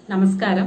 നമസ്കാരം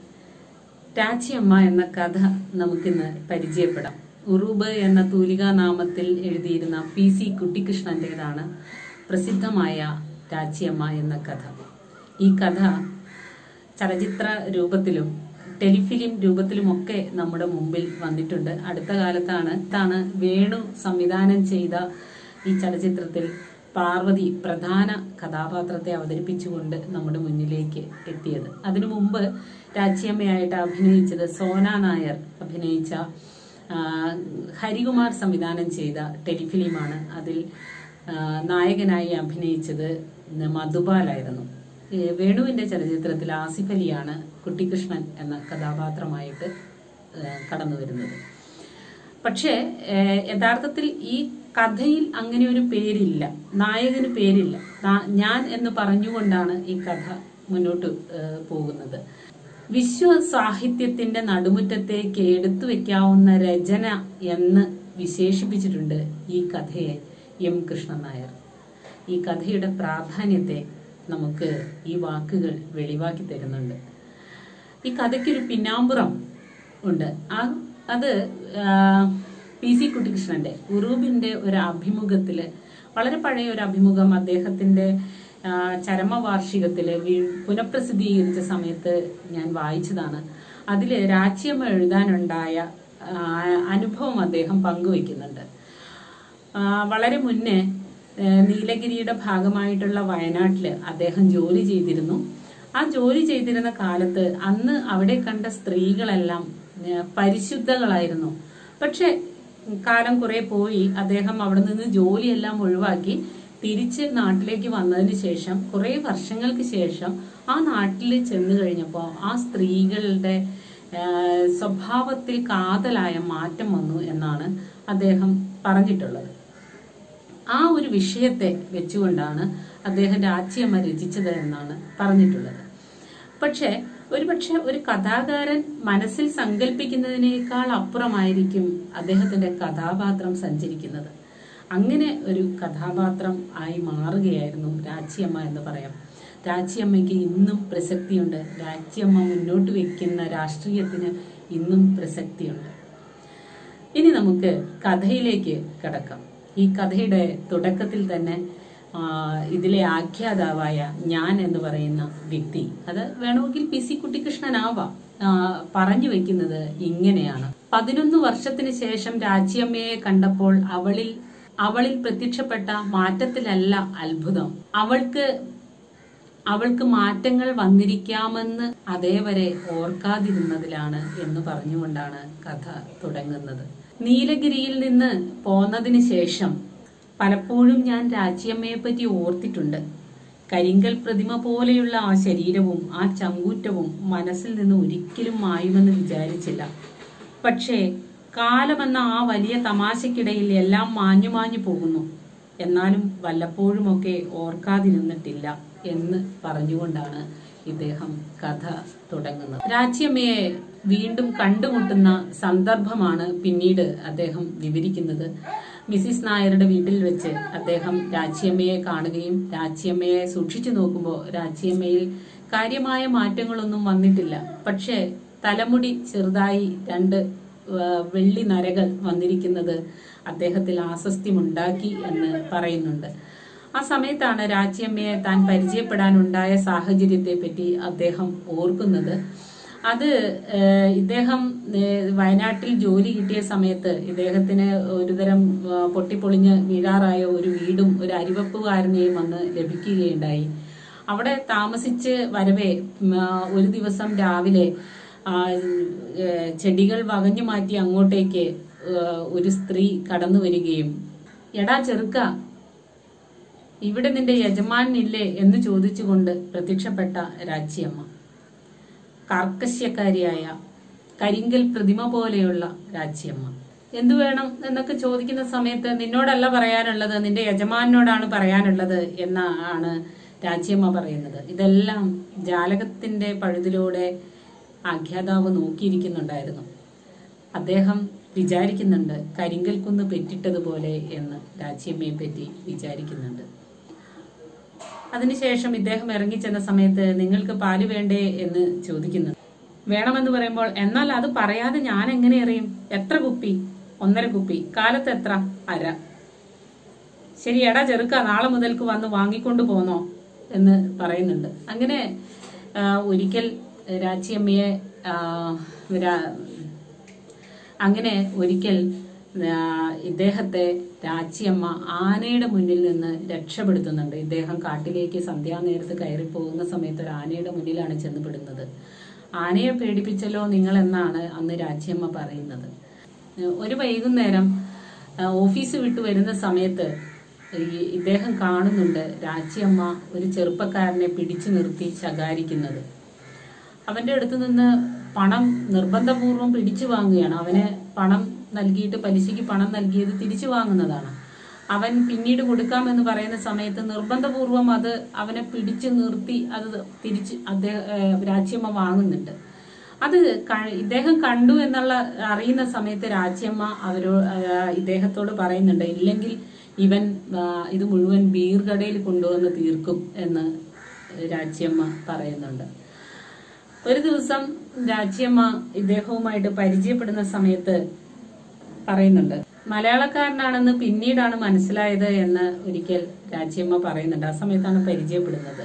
രാച്ചിയമ്മ എന്ന കഥ നമുക്കിന്ന് പരിചയപ്പെടാം ഉറൂബ് എന്ന തൂലികാ നാമത്തിൽ എഴുതിയിരുന്ന പി സി കുട്ടിക്കൃഷ്ണന്റേതാണ് പ്രസിദ്ധമായ രാച്ചിയമ്മ എന്ന കഥ ഈ കഥ ചലച്ചിത്ര രൂപത്തിലും ടെലിഫിലിം രൂപത്തിലുമൊക്കെ നമ്മുടെ മുമ്പിൽ വന്നിട്ടുണ്ട് അടുത്ത കാലത്താണ് താണ് വേണു സംവിധാനം ചെയ്ത ഈ ചലച്ചിത്രത്തിൽ പാർവതി പ്രധാന കഥാപാത്രത്തെ അവതരിപ്പിച്ചുകൊണ്ട് നമ്മുടെ മുന്നിലേക്ക് എത്തിയത് അതിനു മുമ്പ് രാച്ചിയമ്മയായിട്ട് അഭിനയിച്ചത് സോന നായർ അഭിനയിച്ച ആ, ഹരികുമാർ സംവിധാനം ചെയ്ത ടെലിഫിലിമാണ് അതിൽ ആ, നായകനായി അഭിനയിച്ചത് മധുപാലായിരുന്നു ഈ വേണുവിന്റെ ചലച്ചിത്രത്തിൽ ആസിഫ് അലിയാണ് കുട്ടിക്കൃഷ്ണൻ എന്ന കഥാപാത്രമായിട്ട് ആ, കടന്നു വരുന്നത് പക്ഷേ ഏഹ്, യഥാർത്ഥത്തിൽ ഈ കഥയിൽ അങ്ങനെ ഒരു പേരില്ല നായകന് പേരില്ല നാ- ഞാൻ എന്ന് പറഞ്ഞുകൊണ്ടാണ് ഈ കഥ മുന്നോട്ട് ഏഹ്, പോകുന്നത് വിശ്വ സാഹിത്യത്തിന്റെ നടുമുറ്റത്തേക്ക് എടുത്തു വെക്കാവുന്ന രചന എന്ന് വിശേഷിപ്പിച്ചിട്ടുണ്ട് ഈ കഥയെ എം കൃഷ്ണൻ നായർ ഈ കഥയുടെ പ്രാധാന്യത്തെ നമുക്ക് ഈ വാക്കുകൾ വെളിവാക്കി തരുന്നുണ്ട് ഈ കഥയ്ക്കൊരു പിന്നാമ്പുറം ഉണ്ട് ആ അത് ആ, പി സി കുട്ടിക്കൃഷ്ണന്റെ ഉറൂബിന്റെ ഒരു അഭിമുഖത്തില് വളരെ പഴയ ഒരു അഭിമുഖം അദ്ദേഹത്തിന്റെ ആ, ചരമവാർഷികത്തില് വീ- പുനഃപ്രസിദ്ധീകരിച്ച സമയത്ത് ഞാൻ വായിച്ചതാണ് അതില് രാച്ചിയമ്മ എഴുതാനുണ്ടായ ആ, അനുഭവം അദ്ദേഹം പങ്കുവെക്കുന്നുണ്ട് ആ, വളരെ മുന്നേ ഏ, നീലഗിരിയുടെ ഭാഗമായിട്ടുള്ള വയനാട്ടില് അദ്ദേഹം ജോലി ചെയ്തിരുന്നു ആ ജോലി ചെയ്തിരുന്ന കാലത്ത് അന്ന് അവിടെ കണ്ട സ്ത്രീകളെല്ലാം ഏ, പരിശുദ്ധകളായിരുന്നു പക്ഷെ കാലം കുറെ പോയി അദ്ദേഹം അവിടെ നിന്ന് ജോലിയെല്ലാം ഒഴിവാക്കി തിരിച്ച് നാട്ടിലേക്ക് വന്നതിന് ശേഷം കുറെ വർഷങ്ങൾക്ക് ശേഷം ആ നാട്ടിൽ ചെന്ന് കഴിഞ്ഞപ്പോൾ ആ സ്ത്രീകളുടെ ആ, സ്വഭാവത്തിൽ കാതലായ മാറ്റം വന്നു എന്നാണ് അദ്ദേഹം പറഞ്ഞിട്ടുള്ളത് ആ ഒരു വിഷയത്തെ വെച്ചുകൊണ്ടാണ് അദ്ദേഹം രാജ്യമ്മ രചിച്ചത് എന്നാണ് പറഞ്ഞിട്ടുള്ളത് പക്ഷേ ഒരുപക്ഷെ ഒരു കഥാകാരൻ മനസ്സിൽ സങ്കല്പിക്കുന്നതിനേക്കാൾ അപ്പുറമായിരിക്കും അദ്ദേഹത്തിന്റെ കഥാപാത്രം സഞ്ചരിക്കുന്നത് അങ്ങനെ ഒരു കഥാപാത്രം ആയി മാറുകയായിരുന്നു രാച്ചിയമ്മ എന്ന് പറയാം രാച്ചിയമ്മയ്ക്ക് ഇന്നും പ്രസക്തിയുണ്ട് രാച്ചിയമ്മ മുന്നോട്ട് വെക്കുന്ന രാഷ്ട്രീയത്തിന് ഇന്നും പ്രസക്തിയുണ്ട് ഇനി നമുക്ക് കഥയിലേക്ക് കിടക്കാം ഈ കഥയുടെ തുടക്കത്തിൽ തന്നെ ആ, ഇതിലെ ആഖ്യാതാവായ ഞാൻ എന്ന് പറയുന്ന വ്യക്തി അത് വേണമെങ്കിൽ പി സി കുട്ടിക്കൃഷ്ണനാവാം ആ, പറഞ്ഞു വെക്കുന്നത് ഇങ്ങനെയാണ് പതിനൊന്ന് വർഷത്തിന് ശേഷം രാജ്യമ്മയെ കണ്ടപ്പോൾ അവളിൽ അവളിൽ പ്രത്യക്ഷപ്പെട്ട മാറ്റത്തിലല്ല അത്ഭുതം അവൾക്ക് അവൾക്ക് മാറ്റങ്ങൾ വന്നിരിക്കാമെന്ന് അതേവരെ ഓർക്കാതിരുന്നതിലാണ് എന്ന് പറഞ്ഞുകൊണ്ടാണ് കഥ തുടങ്ങുന്നത് നീലഗിരിയിൽ നിന്ന് പോന്നതിന് ശേഷം പലപ്പോഴും ഞാൻ രാജ്യമ്മയെ പറ്റി ഓർത്തിട്ടുണ്ട് കരിങ്കൽ പ്രതിമ പോലെയുള്ള ആ ശരീരവും ആ ചങ്കൂറ്റവും മനസ്സിൽ നിന്ന് ഒരിക്കലും മായുമെന്ന് വിചാരിച്ചില്ല പക്ഷേ കാലമെന്ന ആ വലിയ തമാശക്കിടയിൽ എല്ലാം മാഞ്ഞു മാഞ്ഞു പോകുന്നു എന്നാലും വല്ലപ്പോഴുമൊക്കെ ഓർക്കാതിരുന്നിട്ടില്ല എന്ന് പറഞ്ഞുകൊണ്ടാണ് ഇദ്ദേഹം കഥ തുടങ്ങുന്നത് രാജ്യമ്മയെ വീണ്ടും കണ്ടുമുട്ടുന്ന സന്ദർഭമാണ് പിന്നീട് അദ്ദേഹം വിവരിക്കുന്നത് മിസിസ് നായരുടെ വീട്ടിൽ വെച്ച് അദ്ദേഹം രാജ്യമ്മയെ കാണുകയും രാജ്യമ്മയെ സൂക്ഷിച്ചു നോക്കുമ്പോൾ രാജ്യമ്മയിൽ കാര്യമായ മാറ്റങ്ങളൊന്നും വന്നിട്ടില്ല പക്ഷേ തലമുടി ചെറുതായി രണ്ട് ആ, വെള്ളി നരകൾ വന്നിരിക്കുന്നത് അദ്ദേഹത്തിൽ ആസസ്ത്യമുണ്ടാക്കി എന്ന് പറയുന്നുണ്ട് ആ സമയത്താണ് രാജ്യമ്മയെ താൻ പരിചയപ്പെടാനുണ്ടായ സാഹചര്യത്തെ പറ്റി അദ്ദേഹം ഓർക്കുന്നത് അത് ഏഹ്, ഇദ്ദേഹം ഏഹ്, വയനാട്ടിൽ ജോലി കിട്ടിയ സമയത്ത് ഇദ്ദേഹത്തിന് ഒരുതരം ആ, പൊട്ടിപ്പൊളിഞ്ഞ് വീഴാറായ ഒരു വീടും ഒരു അരിവപ്പുകാരനെയും വന്ന് ലഭിക്കുകയുണ്ടായി അവിടെ താമസിച്ച് വരവേ ഉം, ആ, ഒരു ദിവസം രാവിലെ ആ, ഏഹ്, ചെടികൾ വകഞ്ഞു മാറ്റി അങ്ങോട്ടേക്ക് ഏഹ്, ഒരു സ്ത്രീ കടന്നു വരികയും എടാ ചെറുക്ക ഇവിടെ നിന്റെ യജമാനില്ലേ എന്ന് ചോദിച്ചുകൊണ്ട് പ്രത്യക്ഷപ്പെട്ട രാജ്യമ്മ കാർക്കശ്യക്കാരിയായ കരിങ്കൽ പ്രതിമ പോലെയുള്ള രാജ്യമ്മ എന്തു വേണം എന്നൊക്കെ ചോദിക്കുന്ന സമയത്ത് നിന്നോടല്ല പറയാനുള്ളത് നിന്റെ യജമാനോടാണ് പറയാനുള്ളത് എന്നാണ് രാജ്യമ്മ പറയുന്നത് ഇതെല്ലാം ജാലകത്തിന്റെ പഴുതിലൂടെ ആഖ്യാതാവ് നോക്കിയിരിക്കുന്നുണ്ടായിരുന്നു അദ്ദേഹം വിചാരിക്കുന്നുണ്ട് കരിങ്കൽ കുന്ന് പെറ്റിട്ടതുപോലെ എന്ന് രാജ്യമ്മയെ പറ്റി വിചാരിക്കുന്നുണ്ട് അതിനുശേഷം ഇദ്ദേഹം ഇറങ്ങിച്ചെന്ന സമയത്ത് നിങ്ങൾക്ക് പാല് വേണ്ടേ എന്ന് ചോദിക്കുന്നു വേണമെന്ന് പറയുമ്പോൾ എന്നാൽ അത് പറയാതെ ഞാൻ എങ്ങനെ അറിയും എത്ര കുപ്പി ഒന്നര കുപ്പി കാലത്ത് എത്ര അര ശരി എടാ ചെറുക്ക നാളെ മുതൽക്ക് വന്ന് വാങ്ങിക്കൊണ്ട് പോന്നോ എന്ന് പറയുന്നുണ്ട് അങ്ങനെ ആ, ഒരിക്കൽ രാച്ചിയമ്മയെ ആ, രാ- അങ്ങനെ ഒരിക്കൽ ആ, ഇദ്ദേഹത്തെ രാച്ചിയമ്മ ആനയുടെ മുന്നിൽ നിന്ന് രക്ഷപ്പെടുത്തുന്നുണ്ട് ഇദ്ദേഹം കാട്ടിലേക്ക് സന്ധ്യാനേരത്ത് കയറി പോകുന്ന സമയത്ത് ഒരു ആനയുടെ മുന്നിലാണ് ചെന്നപ്പെടുന്നത് ആനയെ പേടിപ്പിച്ചല്ലോ നിങ്ങൾ എന്നാണ് അന്ന് രാച്ചിയമ്മ പറയുന്നത് ഒരു വൈകുന്നേരം ആ, ഓഫീസ് വിട്ടു വരുന്ന സമയത്ത് ഈ ഇദ്ദേഹം കാണുന്നുണ്ട് രാച്ചിയമ്മ ഒരു ചെറുപ്പക്കാരനെ പിടിച്ചു നിർത്തി ശകാരിക്കുന്നത് അവന്റെ അടുത്ത് നിന്ന് പണം നിർബന്ധപൂർവം പിടിച്ചു വാങ്ങുകയാണ് അവന് പണം നൽകിയിട്ട് പലിശയ്ക്ക് പണം നൽകിയത് തിരിച്ചു വാങ്ങുന്നതാണ് അവൻ പിന്നീട് കൊടുക്കാമെന്ന് പറയുന്ന സമയത്ത് നിർബന്ധപൂർവം അത് അവനെ പിടിച്ചു നിർത്തി അത് തിരിച്ച് അദ്ദേഹം ഏഹ്, രാജ്യമ്മ വാങ്ങുന്നുണ്ട് അത് ക- ഇദ്ദേഹം കണ്ടു എന്നുള്ള അറിയുന്ന സമയത്ത് രാജ്യമ്മ അവരോ ഏഹ്, ഇദ്ദേഹത്തോട് പറയുന്നുണ്ട് ഇല്ലെങ്കിൽ ഇവൻ ആ, ഇത് മുഴുവൻ ബീർകടയിൽ കൊണ്ടുവന്ന് തീർക്കും എന്ന് രാജ്യമ്മ പറയുന്നുണ്ട് ഒരു ദിവസം രാജ്യമ്മ ഇദ്ദേഹവുമായിട്ട് പരിചയപ്പെടുന്ന സമയത്ത് പറയുന്നുണ്ട് മലയാളക്കാരനാണെന്ന് പിന്നീടാണ് മനസ്സിലായത് എന്ന് ഒരിക്കൽ രാജ്യമ്മ പറയുന്നുണ്ട് ആ സമയത്താണ് പരിചയപ്പെടുന്നത്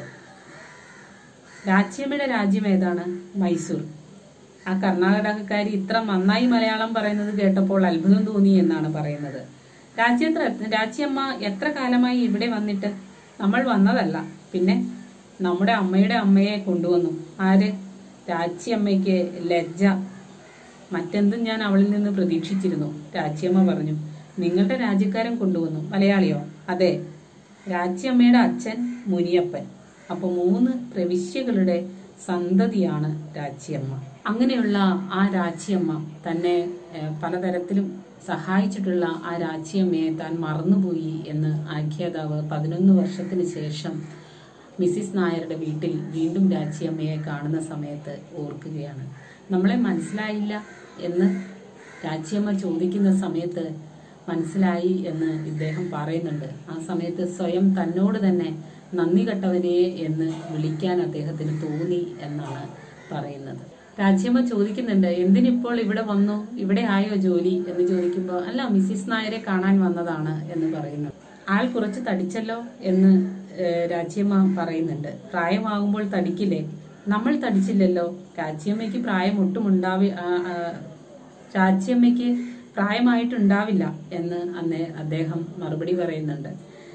രാജ്യമ്മയുടെ രാജ്യം ഏതാണ് മൈസൂർ ആ കർണാടകക്കാരി ഇത്ര നന്നായി മലയാളം പറയുന്നത് കേട്ടപ്പോൾ അത്ഭുതം തോന്നി എന്നാണ് പറയുന്നത് രാജ്യത്ര രാജ്യമ്മ എത്ര കാലമായി ഇവിടെ വന്നിട്ട് നമ്മൾ വന്നതല്ല പിന്നെ നമ്മുടെ അമ്മയുടെ അമ്മയെ കൊണ്ടുവന്നു ആര് രാജ്യമ്മയ്ക്ക് ലജ്ജ മറ്റെന്തും ഞാൻ അവളിൽ നിന്ന് പ്രതീക്ഷിച്ചിരുന്നു രാജ്യമ്മ പറഞ്ഞു നിങ്ങളുടെ രാജ്യക്കാരൻ കൊണ്ടുവന്നു മലയാളിയോ അതെ രാജ്യമ്മയുടെ അച്ഛൻ മുനിയപ്പൻ അപ്പൊ മൂന്ന് പ്രവിശ്യകളുടെ സന്തതിയാണ് രാജ്യമ്മ അങ്ങനെയുള്ള ആ രാജ്യമ്മ തന്നെ ഏഹ്, പലതരത്തിലും സഹായിച്ചിട്ടുള്ള ആ രാജ്യമ്മയെ താൻ മറന്നുപോയി എന്ന് ആഖ്യാതാവ് പതിനൊന്ന് വർഷത്തിന് ശേഷം മിസ്സിസ് നായരുടെ വീട്ടിൽ വീണ്ടും രാജ്യമ്മയെ കാണുന്ന സമയത്ത് ഓർക്കുകയാണ് നമ്മളെ മനസ്സിലായില്ല എന്ന് രാജ്യമ്മ ചോദിക്കുന്ന സമയത്ത് മനസ്സിലായി എന്ന് ഇദ്ദേഹം പറയുന്നുണ്ട് ആ സമയത്ത് സ്വയം തന്നോട് തന്നെ നന്ദി കെട്ടവനെ എന്ന് വിളിക്കാൻ അദ്ദേഹത്തിന് തോന്നി എന്നാണ് പറയുന്നത് രാജ്യമ്മ ചോദിക്കുന്നുണ്ട് എന്തിനിപ്പോൾ ഇവിടെ വന്നു ഇവിടെ ആയോ ജോലി എന്ന് ചോദിക്കുമ്പോൾ അല്ല മിസ്സിസ് നായരെ കാണാൻ വന്നതാണ് എന്ന് പറയുന്നു ആൾ കുറച്ച് തടിച്ചല്ലോ എന്ന് ഏഹ്, രാജ്യമ്മ പറയുന്നുണ്ട് പ്രായമാകുമ്പോൾ തടിക്കില്ലേ നമ്മൾ തടിച്ചില്ലല്ലോ രാജ്യമ്മയ്ക്ക് പ്രായം ഒട്ടും ഉണ്ടാവി ആ, ആ, രാജ്യമ്മയ്ക്ക് പ്രായമായിട്ടുണ്ടാവില്ല എന്ന് അന്ന് അദ്ദേഹം മറുപടി പറയുന്നുണ്ട്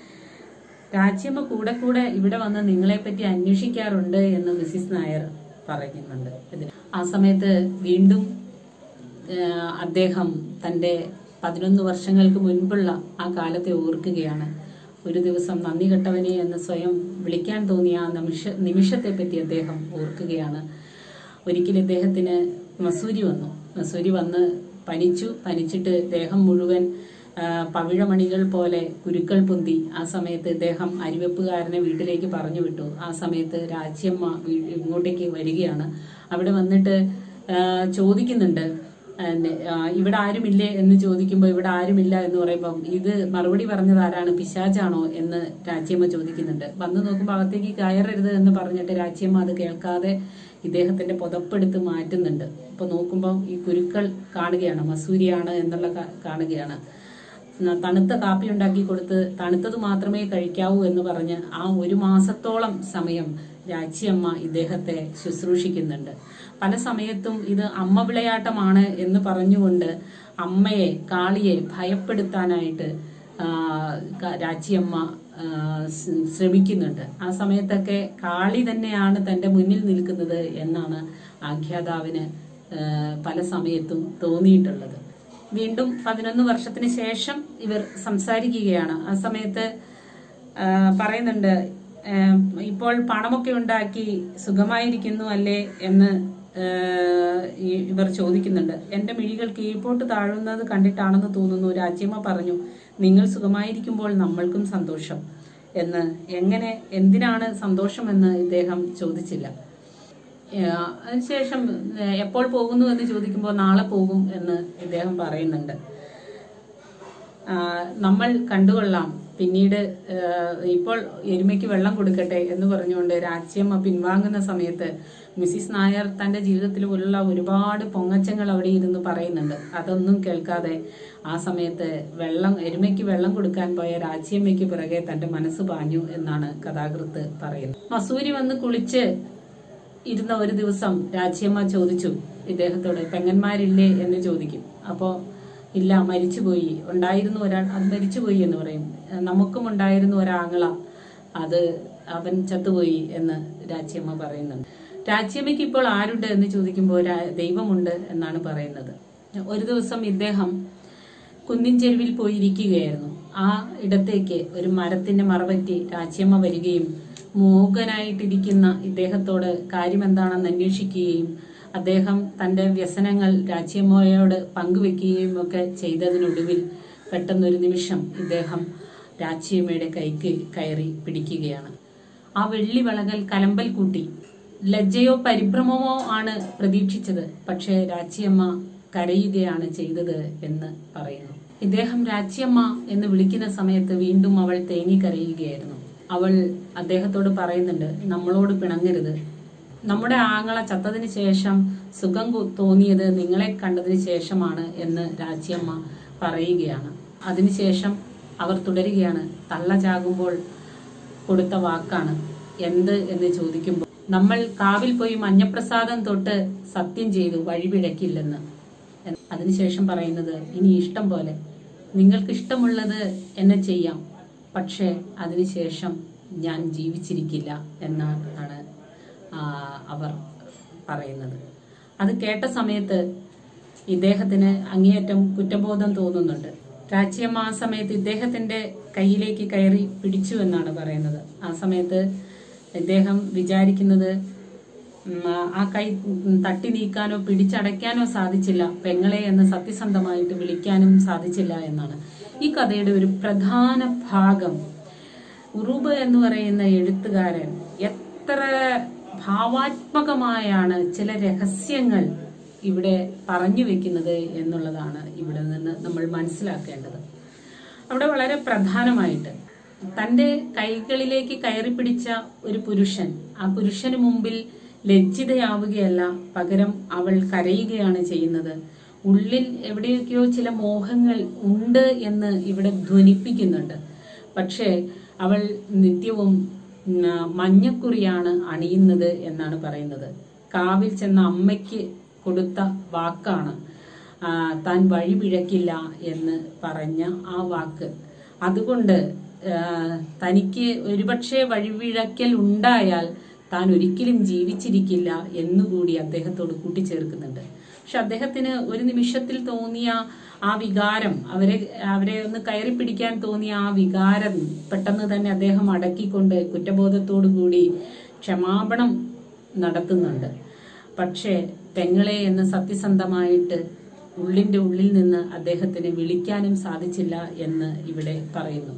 രാജ്യമ്മ കൂടെ കൂടെ ഇവിടെ വന്ന് നിങ്ങളെ പറ്റി അന്വേഷിക്കാറുണ്ട് എന്ന് മിസ്സിസ് നായർ പറയുന്നുണ്ട് ഇതിന് ആ സമയത്ത് വീണ്ടും ഏഹ്, അദ്ദേഹം തന്റെ പതിനൊന്ന് വർഷങ്ങൾക്ക് മുൻപുള്ള ആ കാലത്തെ ഓർക്കുകയാണ് ഒരു ദിവസം നന്ദി കെട്ടവനെ എന്ന് സ്വയം വിളിക്കാൻ തോന്നിയ ആ നിമിഷ നിമിഷത്തെ പറ്റി അദ്ദേഹം ഓർക്കുകയാണ് ഒരിക്കൽ ഇദ്ദേഹത്തിന് മസൂരി വന്നു മസൂരി വന്ന് പനിച്ചു പനിച്ചിട്ട് ദേഹം മുഴുവൻ ആ, പവിഴമണികൾ പോലെ കുരുക്കൾ പൊന്തി ആ സമയത്ത് ഇദ്ദേഹം അരിവെപ്പുകാരനെ വീട്ടിലേക്ക് പറഞ്ഞു വിട്ടു ആ സമയത്ത് രാജ്യമ്മ വീ- ഇങ്ങോട്ടേക്ക് വരികയാണ് അവിടെ വന്നിട്ട് ആ, ചോദിക്കുന്നുണ്ട് എന്നെ, ആ, ഇവിടെ ആരുമില്ലേ എന്ന് ചോദിക്കുമ്പോൾ ഇവിടെ ആരുമില്ല എന്ന് പറയുമ്പോൾ ഇത് മറുപടി പറഞ്ഞത് ആരാണ് പിശാചാണോ എന്ന് രാജ്യമ്മ ചോദിക്കുന്നുണ്ട് വന്ന് നോക്കുമ്പോൾ അകത്തേക്ക് കയറരുത് എന്ന് പറഞ്ഞിട്ട് രാജ്യമ്മ അത് കേൾക്കാതെ ഇദ്ദേഹത്തിന്റെ പുതപ്പെടുത്ത് മാറ്റുന്നുണ്ട് അപ്പൊ നോക്കുമ്പോൾ ഈ കുരുക്കൾ കാണുകയാണ് മസൂരിയാണ് എന്നുള്ള കാ- കാണുകയാണ് ന- തണുത്ത കാപ്പി ഉണ്ടാക്കി കൊടുത്ത് തണുത്തത് മാത്രമേ കഴിക്കാവൂ എന്ന് പറഞ്ഞ് ആ ഒരു മാസത്തോളം സമയം രാജ്യമ്മ ഇദ്ദേഹത്തെ ശുശ്രൂഷിക്കുന്നുണ്ട് പല സമയത്തും ഇത് അമ്മ വിളയാട്ടമാണ് എന്ന് പറഞ്ഞുകൊണ്ട് അമ്മയെ കാളിയെ ഭയപ്പെടുത്താനായിട്ട് ആ, ക- രാജ്യമ്മ ആ, സ് ശ്രമിക്കുന്നുണ്ട് ആ സമയത്തൊക്കെ കാളി തന്നെയാണ് തന്റെ മുന്നിൽ നിൽക്കുന്നത് എന്നാണ് ആഖ്യാതാവിന് ആ, പല സമയത്തും തോന്നിയിട്ടുള്ളത് വീണ്ടും പതിനൊന്ന് വർഷത്തിന് ശേഷം ഇവർ സംസാരിക്കുകയാണ് ആ സമയത്ത് ആ, പറയുന്നുണ്ട് ആ, ഇപ്പോൾ പണമൊക്കെ ഉണ്ടാക്കി സുഖമായിരിക്കുന്നു അല്ലേ എന്ന് ആ, ഈ- ഇവർ ചോദിക്കുന്നുണ്ട് എന്റെ മിഴികൾ കീഴ്പോട്ട് താഴുന്നത് കണ്ടിട്ടാണെന്ന് തോന്നുന്നു രാജ്യമ്മ പറഞ്ഞു നിങ്ങൾ സുഖമായിരിക്കുമ്പോൾ നമ്മൾക്കും സന്തോഷം എന്ന് എങ്ങനെ എന്തിനാണ് സന്തോഷമെന്ന് ഇദ്ദേഹം ചോദിച്ചില്ല ഏഹ് അതിനുശേഷം ഏഹ് എപ്പോൾ പോകുന്നു എന്ന് ചോദിക്കുമ്പോൾ നാളെ പോകും എന്ന് ഇദ്ദേഹം പറയുന്നുണ്ട് ആഹ് നമ്മൾ കണ്ടുകൊള്ളാം പിന്നീട് ഏഹ്, ഇപ്പോൾ എരുമയ്ക്ക് വെള്ളം കൊടുക്കട്ടെ എന്ന് പറഞ്ഞുകൊണ്ട് രാജ്യമ്മ പിൻവാങ്ങുന്ന സമയത്ത് മിസ്സിസ് നായർ തന്റെ ജീവിതത്തിൽ ഉള്ള ഒരുപാട് പൊങ്ങച്ചങ്ങൾ അവിടെ ഇരുന്ന് പറയുന്നുണ്ട് അതൊന്നും കേൾക്കാതെ ആ സമയത്ത് വെള്ളം എരുമയ്ക്ക് വെള്ളം കൊടുക്കാൻ പോയ രാജ്യമ്മയ്ക്ക് പിറകെ തന്റെ മനസ്സ് പാഞ്ഞു എന്നാണ് കഥാകൃത്ത് പറയുന്നത് മസൂരി വന്ന് കുളിച്ച് ഇരുന്ന ഒരു ദിവസം രാജ്യമ്മ ചോദിച്ചു ഇദ്ദേഹത്തോട് പെങ്ങന്മാരില്ലേ എന്ന് ചോദിക്കും അപ്പോ ഇല്ല മരിച്ചുപോയി ഉണ്ടായിരുന്നു ഒരാൾ അത് മരിച്ചുപോയി എന്ന് പറയും നമുക്കും ഉണ്ടായിരുന്നു ഒരാങ്ങള അത് അവൻ ചത്തുപോയി എന്ന് രാജ്യമ്മ പറയുന്നുണ്ട് രാജ്യമ്മയ്ക്ക് ഇപ്പോൾ ആരുണ്ട് എന്ന് ചോദിക്കുമ്പോൾ രാ- ദൈവമുണ്ട് എന്നാണ് പറയുന്നത് ഒരു ദിവസം ഇദ്ദേഹം കുന്നിൻ ചെരുവിൽ പോയിരിക്കുകയായിരുന്നു ആ ഇടത്തേക്ക് ഒരു മരത്തിന്റെ മറപറ്റി രാജ്യമ്മ വരികയും മൂകനായിട്ടിരിക്കുന്ന ഇദ്ദേഹത്തോട് കാര്യമെന്താണെന്ന് അന്വേഷിക്കുകയും അദ്ദേഹം തന്റെ വ്യസനങ്ങൾ രാജ്യമ്മയോട് പങ്കുവെക്കുകയും ഒക്കെ ചെയ്തതിനൊടുവിൽ പെട്ടെന്നൊരു നിമിഷം ഇദ്ദേഹം രാജ്യമ്മയുടെ കൈക്ക് കയറി പിടിക്കുകയാണ് ആ വെള്ളി വളകൾ കലമ്പൽ കൂട്ടി ലജ്ജയോ പരിഭ്രമമോ ആണ് പ്രതീക്ഷിച്ചത് പക്ഷേ രാജ്യമ്മ കരയുകയാണ് ചെയ്തത് എന്ന് പറയുന്നു ഇദ്ദേഹം രാജ്യമ്മ എന്ന് വിളിക്കുന്ന സമയത്ത് വീണ്ടും അവൾ തേങ്ങി കരയുകയായിരുന്നു അവൾ അദ്ദേഹത്തോട് പറയുന്നുണ്ട് നമ്മളോട് പിണങ്ങരുത് നമ്മുടെ ആങ്ങള ചത്തതിന് ശേഷം സുഖം കു- തോന്നിയത് നിങ്ങളെ കണ്ടതിന് ശേഷമാണ് എന്ന് രാജ്യമ്മ പറയുകയാണ് അതിനുശേഷം അവർ തുടരുകയാണ് തള്ള ചാകുമ്പോൾ കൊടുത്ത വാക്കാണ് എന്ത് എന്ന് ചോദിക്കുമ്പോൾ നമ്മൾ കാവിൽ പോയി മഞ്ഞപ്രസാദം തൊട്ട് സത്യം ചെയ്തു വഴിപിഴക്കില്ലെന്ന് എന്ന് അതിനുശേഷം പറയുന്നത് ഇനി ഇഷ്ടം പോലെ നിങ്ങൾക്ക് ഇഷ്ടമുള്ളത് എന്നെ ചെയ്യാം പക്ഷേ അതിനുശേഷം ഞാൻ ജീവിച്ചിരിക്കില്ല എന്നാണ് ആ, അവർ പറയുന്നത് അത് കേട്ട സമയത്ത് ഇദ്ദേഹത്തിന് അങ്ങേയറ്റം കുറ്റബോധം തോന്നുന്നുണ്ട് രാജ്യമ്മ ആ സമയത്ത് ഇദ്ദേഹത്തിന്റെ കയ്യിലേക്ക് കയറി പിടിച്ചു എന്നാണ് പറയുന്നത് ആ സമയത്ത് ഇദ്ദേഹം വിചാരിക്കുന്നത് ഉം, ആ കൈ ഉം, തട്ടി നീക്കാനോ പിടിച്ചടയ്ക്കാനോ സാധിച്ചില്ല പെങ്ങളെ എന്ന് സത്യസന്ധമായിട്ട് വിളിക്കാനും സാധിച്ചില്ല എന്നാണ് ഈ കഥയുടെ ഒരു പ്രധാന ഭാഗം ഉറൂബ് എന്ന് പറയുന്ന എഴുത്തുകാരൻ എത്ര ഭാവാത്മകമായാണ് ചില രഹസ്യങ്ങൾ ഇവിടെ പറഞ്ഞു വെക്കുന്നത് എന്നുള്ളതാണ് ഇവിടെ നിന്ന് നമ്മൾ മനസ്സിലാക്കേണ്ടത് അവിടെ വളരെ പ്രധാനമായിട്ട് തന്റെ കൈകളിലേക്ക് കയറി പിടിച്ച ഒരു പുരുഷൻ ആ പുരുഷന് മുമ്പിൽ ലജ്ജിതയാവുകയല്ല പകരം അവൾ കരയുകയാണ് ചെയ്യുന്നത് ഉള്ളിൽ എവിടെയൊക്കെയോ ചില മോഹങ്ങൾ ഉണ്ട് എന്ന് ഇവിടെ ധ്വനിപ്പിക്കുന്നുണ്ട് പക്ഷേ അവൾ നിത്യവും ഉം, മഞ്ഞക്കുറിയാണ് അണിയുന്നത് എന്നാണ് പറയുന്നത് കാവിൽ ചെന്ന അമ്മയ്ക്ക് കൊടുത്ത വാക്കാണ് ആ, താൻ വഴിപിഴക്കില്ല എന്ന് പറഞ്ഞ ആ വാക്ക് അതുകൊണ്ട് ആ, തനിക്ക് ഒരുപക്ഷെ വഴിപിഴക്കൽ ഉണ്ടായാൽ താൻ ഒരിക്കലും ജീവിച്ചിരിക്കില്ല എന്നുകൂടി അദ്ദേഹത്തോട് കൂട്ടിച്ചേർക്കുന്നുണ്ട് പക്ഷെ അദ്ദേഹത്തിന് ഒരു നിമിഷത്തിൽ തോന്നിയ ആ വികാരം അവരെ അവരെ ഒന്ന് കയറി പിടിക്കാൻ തോന്നിയ ആ വികാരം പെട്ടെന്ന് തന്നെ അദ്ദേഹം അടക്കിക്കൊണ്ട് കുറ്റബോധത്തോടു കൂടി ക്ഷമാപണം നടത്തുന്നുണ്ട് പക്ഷേ പെങ്ങളെ എന്ന് സത്യസന്ധമായിട്ട് ഉള്ളിന്റെ ഉള്ളിൽ നിന്ന് അദ്ദേഹത്തിന് വിളിക്കാനും സാധിച്ചില്ല എന്ന് ഇവിടെ പറയുന്നു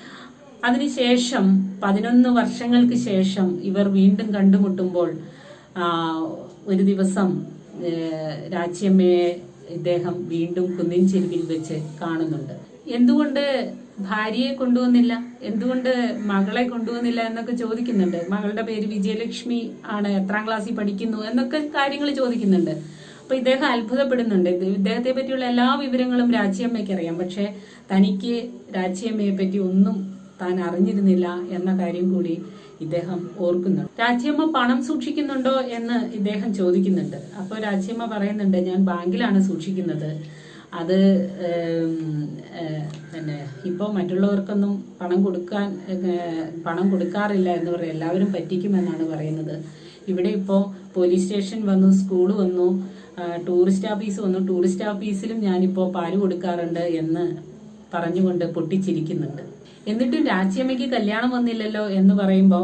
അതിനുശേഷം പതിനൊന്ന് വർഷങ്ങൾക്ക് ശേഷം ഇവർ വീണ്ടും കണ്ടുമുട്ടുമ്പോൾ ആ, ഒരു ദിവസം ഏ, രാജ്യമ്മയെ ഇദ്ദേഹം വീണ്ടും കുന്നിൻ ചെരുവിൽ വെച്ച് കാണുന്നുണ്ട് എന്തുകൊണ്ട് ഭാര്യയെ കൊണ്ടുവന്നില്ല എന്തുകൊണ്ട് മകളെ കൊണ്ടുവന്നില്ല എന്നൊക്കെ ചോദിക്കുന്നുണ്ട് മകളുടെ പേര് വിജയലക്ഷ്മി ആണ് എത്രാം ക്ലാസ്സിൽ പഠിക്കുന്നു എന്നൊക്കെ കാര്യങ്ങൾ ചോദിക്കുന്നുണ്ട് അപ്പൊ ഇദ്ദേഹം അത്ഭുതപ്പെടുന്നുണ്ട് ഇത് ഇദ്ദേഹത്തെ പറ്റിയുള്ള എല്ലാ വിവരങ്ങളും രാജ്യമ്മയ്ക്ക് അറിയാം പക്ഷെ തനിക്ക് രാജ്യമ്മയെ പറ്റി ഒന്നും താൻ അറിഞ്ഞിരുന്നില്ല എന്ന കാര്യം കൂടി ഇദ്ദേഹം ഓർക്കുന്നുണ്ട് രാജ്യമ്മ പണം സൂക്ഷിക്കുന്നുണ്ടോ എന്ന് ഇദ്ദേഹം ചോദിക്കുന്നുണ്ട് അപ്പോൾ രാജ്യമ്മ പറയുന്നുണ്ട് ഞാൻ ബാങ്കിലാണ് സൂക്ഷിക്കുന്നത് അത് ഏം, ഏ, പിന്നെ ഇപ്പോൾ മറ്റുള്ളവർക്കൊന്നും പണം കൊടുക്കാൻ ഏ, പണം കൊടുക്കാറില്ല എന്ന് പറയും എല്ലാവരും പറ്റിക്കുമെന്നാണ് പറയുന്നത് ഇവിടെ ഇപ്പോൾ പോലീസ് സ്റ്റേഷൻ വന്നു സ്കൂൾ വന്നു ആ, ടൂറിസ്റ്റ് ഓഫീസ് വന്നു ടൂറിസ്റ്റ് ഓഫീസിലും ഞാനിപ്പോൾ പാല് കൊടുക്കാറുണ്ട് എന്ന് പറഞ്ഞുകൊണ്ട് പൊട്ടിച്ചിരിക്കുന്നുണ്ട് എന്നിട്ടും രാജ്യമ്മയ്ക്ക് കല്യാണം വന്നില്ലല്ലോ എന്ന് പറയുമ്പോൾ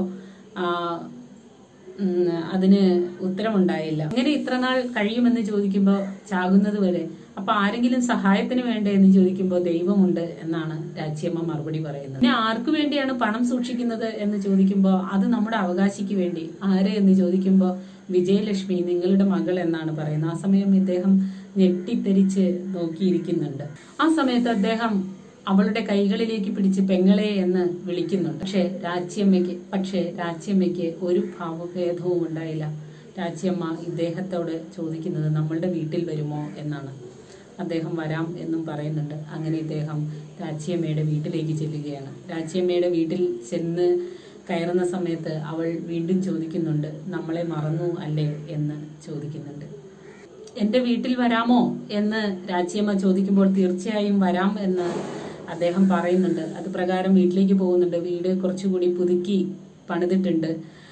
അതിന് ഉത്തരമുണ്ടായില്ല ഇങ്ങനെ ഇത്ര നാൾ കഴിയുമെന്ന് ചോദിക്കുമ്പോൾ ചാകുന്നത് വരെ അപ്പൊ ആരെങ്കിലും സഹായത്തിന് വേണ്ടേ എന്ന് ചോദിക്കുമ്പോൾ ദൈവമുണ്ട് എന്നാണ് രാജ്യമ്മ മറുപടി പറയുന്നത് പിന്നെ ആർക്കു വേണ്ടിയാണ് പണം സൂക്ഷിക്കുന്നത് എന്ന് ചോദിക്കുമ്പോൾ അത് നമ്മുടെ അവകാശിക്ക് വേണ്ടി ആരെ എന്ന് ചോദിക്കുമ്പോൾ വിജയലക്ഷ്മി നിങ്ങളുടെ മകൾ എന്നാണ് പറയുന്നത് ആ സമയം ഇദ്ദേഹം ഞെട്ടിത്തെരിച്ച് നോക്കിയിരിക്കുന്നുണ്ട് ആ സമയത്ത് അദ്ദേഹം അവളുടെ കൈകളിലേക്ക് പിടിച്ച് പെങ്ങളെ എന്ന് വിളിക്കുന്നുണ്ട് പക്ഷെ രാച്ചിയമ്മയ്ക്ക് പക്ഷേ രാച്ചിയമ്മയ്ക്ക് ഒരു ഭാവഭേദവും ഉണ്ടായില്ല രാച്ചിയമ്മ ഇദ്ദേഹത്തോട് ചോദിക്കുന്നത് നമ്മളുടെ വീട്ടിൽ വരുമോ എന്നാണ് അദ്ദേഹം വരാം എന്നും പറയുന്നുണ്ട് അങ്ങനെ ഇദ്ദേഹം രാച്ചിയമ്മയുടെ വീട്ടിലേക്ക് ചെല്ലുകയാണ് രാച്ചിയമ്മയുടെ വീട്ടിൽ ചെന്ന് കയറുന്ന സമയത്ത് അവൾ വീണ്ടും ചോദിക്കുന്നുണ്ട് നമ്മളെ മറന്നു അല്ലേ എന്ന് ചോദിക്കുന്നുണ്ട് എന്റെ വീട്ടിൽ വരാമോ എന്ന് രാച്ചിയമ്മ ചോദിക്കുമ്പോൾ തീർച്ചയായും വരാം എന്ന് അദ്ദേഹം പറയുന്നുണ്ട് അത് പ്രകാരം വീട്ടിലേക്ക് പോകുന്നുണ്ട് വീട് കുറച്ചുകൂടി പുതുക്കി പണിതിട്ടുണ്ട്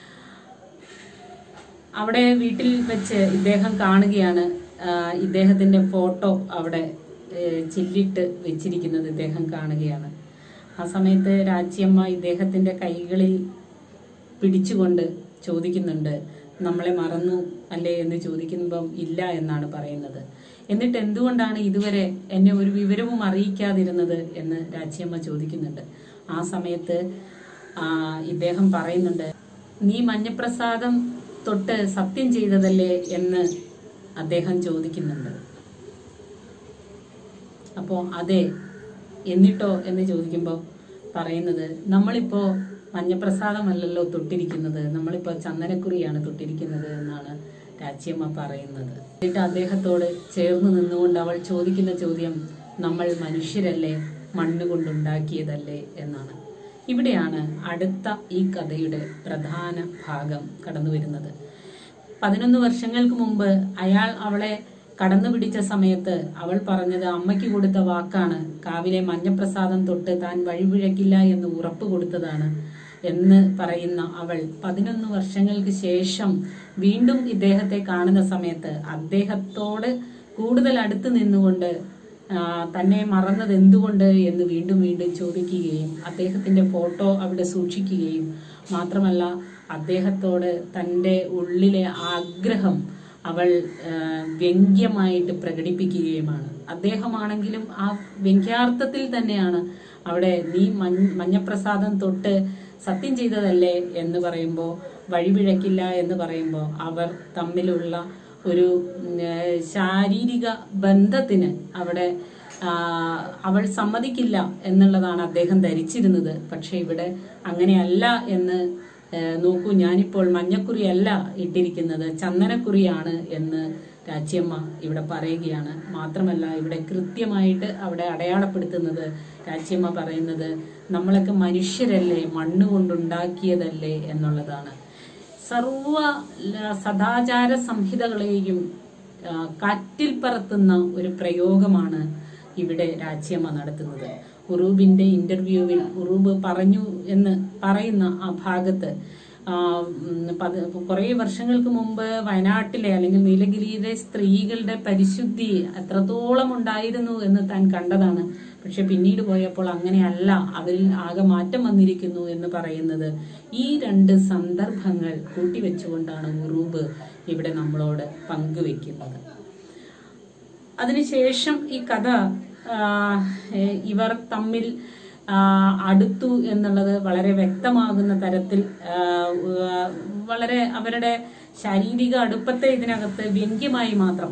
അവിടെ വീട്ടിൽ വെച്ച് ഇദ്ദേഹം കാണുകയാണ് ആ, ഇദ്ദേഹത്തിന്റെ ഫോട്ടോ അവിടെ ഏ, ചില്ലിട്ട് വെച്ചിരിക്കുന്നത് ഇദ്ദേഹം കാണുകയാണ് ആ സമയത്ത് രാച്ചിയമ്മ ഇദ്ദേഹത്തിന്റെ കൈകളിൽ പിടിച്ചുകൊണ്ട് ചോദിക്കുന്നുണ്ട് നമ്മളെ മറന്നു അല്ലേ എന്ന് ചോദിക്കുമ്പം ഇല്ല എന്നാണ് പറയുന്നത് എന്നിട്ട് എന്തുകൊണ്ടാണ് ഇതുവരെ എന്നെ ഒരു വിവരവും അറിയിക്കാതിരുന്നത് എന്ന് രാച്ചിയമ്മ ചോദിക്കുന്നുണ്ട് ആ സമയത്ത് ആ, ഇദ്ദേഹം പറയുന്നുണ്ട് നീ മഞ്ഞപ്രസാദം തൊട്ട് സത്യം ചെയ്തതല്ലേ എന്ന് അദ്ദേഹം ചോദിക്കുന്നുണ്ട് അപ്പോ അതെ എന്നിട്ടോ എന്ന് ചോദിക്കുമ്പോൾ പറയുന്നത് നമ്മളിപ്പോ മഞ്ഞപ്രസാദമല്ലല്ലോ തൊട്ടിരിക്കുന്നത് നമ്മളിപ്പോ ചന്ദനക്കുറിയാണ് തൊട്ടിരിക്കുന്നത് എന്നാണ് രാച്ചിയമ്മ പറയുന്നത് എന്നിട്ട് അദ്ദേഹത്തോട് ചേർന്ന് നിന്നുകൊണ്ട് അവൾ ചോദിക്കുന്ന ചോദ്യം നമ്മൾ മനുഷ്യരല്ലേ മണ്ണ് കൊണ്ടുണ്ടാക്കിയതല്ലേ എന്നാണ് ഇവിടെയാണ് അടുത്ത ഈ കഥയുടെ പ്രധാന ഭാഗം കടന്നു വരുന്നത് പതിനൊന്ന് വർഷങ്ങൾക്ക് മുമ്പ് അയാൾ അവളെ കടന്നു പിടിച്ച സമയത്ത് അവൾ പറഞ്ഞത് അമ്മയ്ക്ക് കൊടുത്ത വാക്കാണ് കാവിലെ മഞ്ഞപ്രസാദം തൊട്ട് താൻ വഴിപിഴക്കില്ല എന്ന് ഉറപ്പ് കൊടുത്തതാണ് എന്ന് പറയുന്ന അവൾ പതിനൊന്ന് വർഷങ്ങൾക്ക് ശേഷം വീണ്ടും ഇദ്ദേഹത്തെ കാണുന്ന സമയത്ത് അദ്ദേഹത്തോട് കൂടുതൽ അടുത്ത് നിന്നുകൊണ്ട് ആ, തന്നെ മറന്നത് എന്തുകൊണ്ട് എന്ന് വീണ്ടും വീണ്ടും ചോദിക്കുകയും അദ്ദേഹത്തിന്റെ ഫോട്ടോ അവിടെ സൂക്ഷിക്കുകയും മാത്രമല്ല അദ്ദേഹത്തോട് തന്റെ ഉള്ളിലെ ആഗ്രഹം അവൾ ആ, വ്യംഗ്യമായിട്ട് പ്രകടിപ്പിക്കുകയുമാണ് അദ്ദേഹമാണെങ്കിലും ആ വ്യംഗ്യാർത്ഥത്തിൽ തന്നെയാണ് അവിടെ നീ മഞ്ഞ മഞ്ഞപ്രസാദം തൊട്ട് സത്യം ചെയ്തതല്ലേ എന്ന് പറയുമ്പോൾ വഴിപിഴക്കില്ല എന്ന് പറയുമ്പോൾ അവർ തമ്മിലുള്ള ഒരു ഉം, ഏഹ്, ശാരീരിക ബന്ധത്തിന് അവിടെ ആ, അവൾ സമ്മതിക്കില്ല എന്നുള്ളതാണ് അദ്ദേഹം ധരിച്ചിരുന്നത് പക്ഷെ ഇവിടെ അങ്ങനെയല്ല എന്ന് ഏഹ്, നോക്കൂ ഞാനിപ്പോൾ മഞ്ഞക്കുറിയല്ല ഇട്ടിരിക്കുന്നത് ചന്ദനക്കുറിയാണ് എന്ന് രാജ്യമ്മ ഇവിടെ പറയുകയാണ് മാത്രമല്ല ഇവിടെ കൃത്യമായിട്ട് അവിടെ അടയാളപ്പെടുത്തുന്നത് രാജ്യമ്മ പറയുന്നത് നമ്മളൊക്കെ മനുഷ്യരല്ലേ മണ്ണ് കൊണ്ടുണ്ടാക്കിയതല്ലേ എന്നുള്ളതാണ് സർവ ല- സദാചാര സംഹിതകളെയും ആ, കാറ്റിൽ പറത്തുന്ന ഒരു പ്രയോഗമാണ് ഇവിടെ രാജ്യമ്മ നടത്തുന്നത് ഉറൂബിന്റെ ഇന്റർവ്യൂവിൽ ഉറൂബ് പറഞ്ഞു എന്ന് പറയുന്ന ആ ഭാഗത്ത് ആ, ഉം, പത്- കുറേ വർഷങ്ങൾക്ക് മുമ്പ് വയനാട്ടിലെ അല്ലെങ്കിൽ നീലഗിരിയിലെ സ്ത്രീകളുടെ പരിശുദ്ധി എത്രത്തോളം ഉണ്ടായിരുന്നു എന്ന് താൻ കണ്ടതാണ് പക്ഷെ പിന്നീട് പോയപ്പോൾ അങ്ങനെയല്ല അവരിൽ ആകെ മാറ്റം വന്നിരിക്കുന്നു എന്ന് പറയുന്നത് ഈ രണ്ട് സന്ദർഭങ്ങൾ കൂട്ടിവെച്ചുകൊണ്ടാണ് ഉറൂബ് ഇവിടെ നമ്മളോട് പങ്കുവെക്കുന്നത് അതിനുശേഷം ഈ കഥ ആ, ഏ, ഇവർ തമ്മിൽ ആ, അടുത്തു എന്നുള്ളത് വളരെ വ്യക്തമാകുന്ന തരത്തിൽ ആ, ഉവ്വ് വളരെ അവരുടെ ശാരീരിക അടുപ്പത്തെ ഇതിനകത്ത് വ്യംഗ്യമായി മാത്രം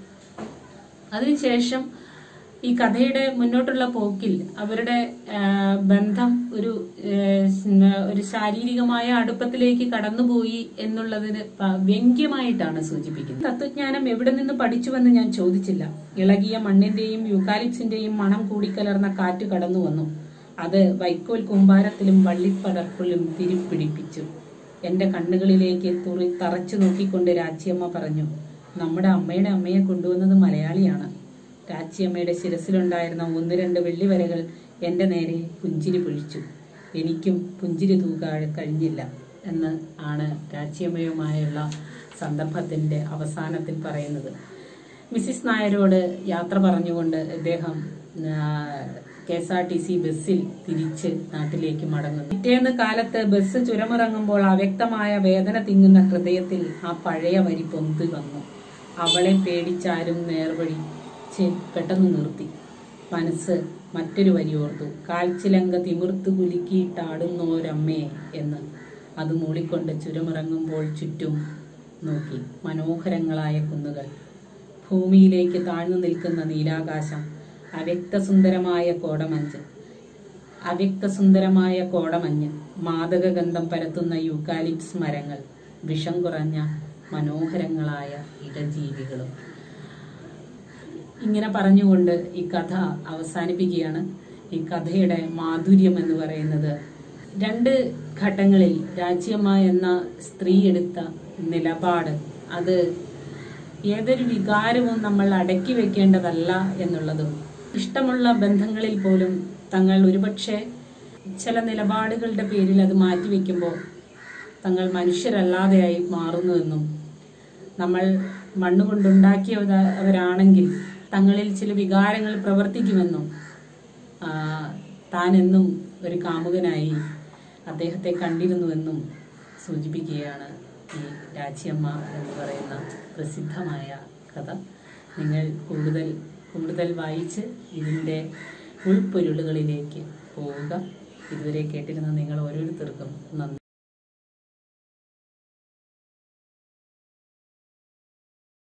അതിനുശേഷം ഈ കഥയുടെ മുന്നോട്ടുള്ള പോക്കിൽ അവരുടെ ആ, ബന്ധം ഒരു ഏ, സ്- ഒരു ശാരീരികമായ അടുപ്പത്തിലേക്ക് കടന്നുപോയി എന്നുള്ളതിന് പ- വ്യംഗ്യമായിട്ടാണ് സൂചിപ്പിക്കുന്നത് തത്വജ്ഞാനം എവിടെ നിന്ന് പഠിച്ചുവെന്ന് ഞാൻ ചോദിച്ചില്ല ഇളകിയ മണ്ണിന്റെയും യൂക്കാലിപ്സിന്റെയും മണം കൂടിക്കലർന്ന കാറ്റ് കടന്നു വന്നു അത് വൈക്കോൽ കുമ്പാരത്തിലും വള്ളിപ്പടർപ്പിലും തിരിപ്പിടിപ്പിച്ചു എന്റെ കണ്ണുകളിലേക്ക് തുറി തറച്ചു നോക്കിക്കൊണ്ട് രാച്ചിയമ്മ പറഞ്ഞു നമ്മുടെ അമ്മയുടെ അമ്മയെ കൊണ്ടുവന്നത് മലയാളിയാണ് രാച്ചിയമ്മയുടെ ശിരസിലുണ്ടായിരുന്ന ഒന്ന് രണ്ട് വെള്ളിവരകൾ എന്റെ നേരെ പുഞ്ചിരി പൊഴിച്ചു എനിക്കും പുഞ്ചിരി തൂക്കാൻ കഴിഞ്ഞില്ല എന്ന് ആണ് രാച്ചിയമ്മയുമായുള്ള സന്ദർഭത്തിന്റെ അവസാനത്തിൽ പറയുന്നത് മിസ്സിസ് നായരോട് യാത്ര പറഞ്ഞുകൊണ്ട് ഇദ്ദേഹം K S R T C ബസ്സിൽ തിരിച്ച് നാട്ടിലേക്ക് മടങ്ങുന്നു പിറ്റേന്ന് കാലത്ത് ബസ് ചുരമിറങ്ങുമ്പോൾ അവ്യക്തമായ വേദന തിങ്ങുന്ന ഹൃദയത്തിൽ ആ പഴയ വരി പൊന്തി വന്നു അവളെ പേടിച്ചാരും നേർവഴി ചെ പെട്ടെന്ന് നിർത്തി മനസ്സ് മറ്റൊരു വരി ഓർത്തു കാൽച്ചിലങ്ക തിമിർത്ത് കുലുക്കിയിട്ടാടുന്നോരമ്മേ എന്ന് അത് മൂളിക്കൊണ്ട് ചുരമിറങ്ങുമ്പോൾ ചുറ്റും നോക്കി മനോഹരങ്ങളായ കുന്നുകൾ ഭൂമിയിലേക്ക് താഴ്ന്നു നിൽക്കുന്ന നീലാകാശം അവ്യക്തസുന്ദരമായ കോടമഞ്ച് അവ്യക്തസുന്ദരമായ കോടമഞ്ഞ് മാദകഗന്ധം പരത്തുന്ന യൂക്കാലിപ്സ് മരങ്ങൾ വിഷം കുറഞ്ഞ മനോഹരങ്ങളായ ഇടജീവികളും ഇങ്ങനെ പറഞ്ഞുകൊണ്ട് ഈ കഥ അവസാനിപ്പിക്കുകയാണ് ഈ കഥയുടെ മാധുര്യം എന്ന് പറയുന്നത് രണ്ട് ഘട്ടങ്ങളിൽ രാജ്യമ്മ എന്ന സ്ത്രീ എടുത്ത നിലപാട് അത് ഏതൊരു വികാരവും നമ്മൾ അടക്കി വെക്കേണ്ടതല്ല എന്നുള്ളതും ഇഷ്ടമുള്ള ബന്ധങ്ങളിൽ പോലും തങ്ങൾ ഒരുപക്ഷെ ചില നിലപാടുകളുടെ പേരിൽ അത് മാറ്റിവെക്കുമ്പോൾ തങ്ങൾ മനുഷ്യരല്ലാതെയായി മാറുന്നുവെന്നും നമ്മൾ മണ്ണുകൊണ്ടുണ്ടാക്കിയവരാണെങ്കിൽ തങ്ങളിൽ ചില വികാരങ്ങൾ പ്രവർത്തിക്കുമെന്നും ആ, താനെന്നും ഒരു കാമുകനായി അദ്ദേഹത്തെ കണ്ടിരുന്നുവെന്നും സൂചിപ്പിക്കുകയാണ് ഈ രാജ്യമ്മ എന്ന് പറയുന്ന പ്രസിദ്ധമായ കഥ നിങ്ങൾ കൂടുതൽ കൂടുതൽ വായിച്ച് ഇതിൻ്റെ ഉൾപ്പൊരുളുകളിലേക്ക് പോവുക ഇതുവരെ കേട്ടിരുന്ന നിങ്ങൾ ഓരോരുത്തർക്കും നന്ദി